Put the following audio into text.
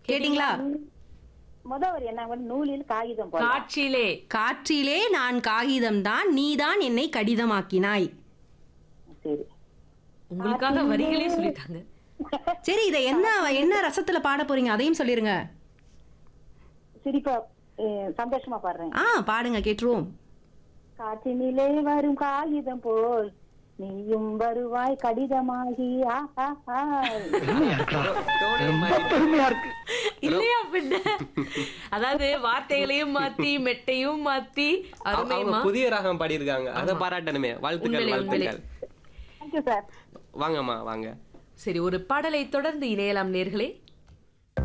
கேட்டீங்களா முத ஒரு என்ன வந்து நூலில் காகிதம் போல காட்சியிலே காற்றிலே நான் காகிதம் தான் நீதான் என்னை கடிதமாக்கினாய் சரி உங்களுக்காக வரிகளே சொல்லிட்டாங்க சரி இதை என்ன என்ன ரசத்துல பாட போறீங்க அதையும் சொல்லிருங்க சிரிப்பா அஹ், சந்தோஷமா பாடுறேன் ஆ பாடுங்க கேட்டுருவோம் காற்றினிலே வரும் காகிதம் போல் நீயும் வருவாய் கடிதமாகி ஆஹா இல்லையா பின்ன அதாவது வார்த்தைகளையும் மாத்தி மெட்டையும் மாத்தி அவங்க அருமையுமா புதிய ராகம் பாடியிருக்காங்க அதை பாராட்டணுமே வாழ்த்துக்கள் உண்மையிலே, உண்மையிலே. வாழ்த்துக்கள் தேங்க்யூ சார் வாங்கம்மா வாங்க சரி ஒரு பாடலை தொடர்ந்து இணையலாம் நேர்களே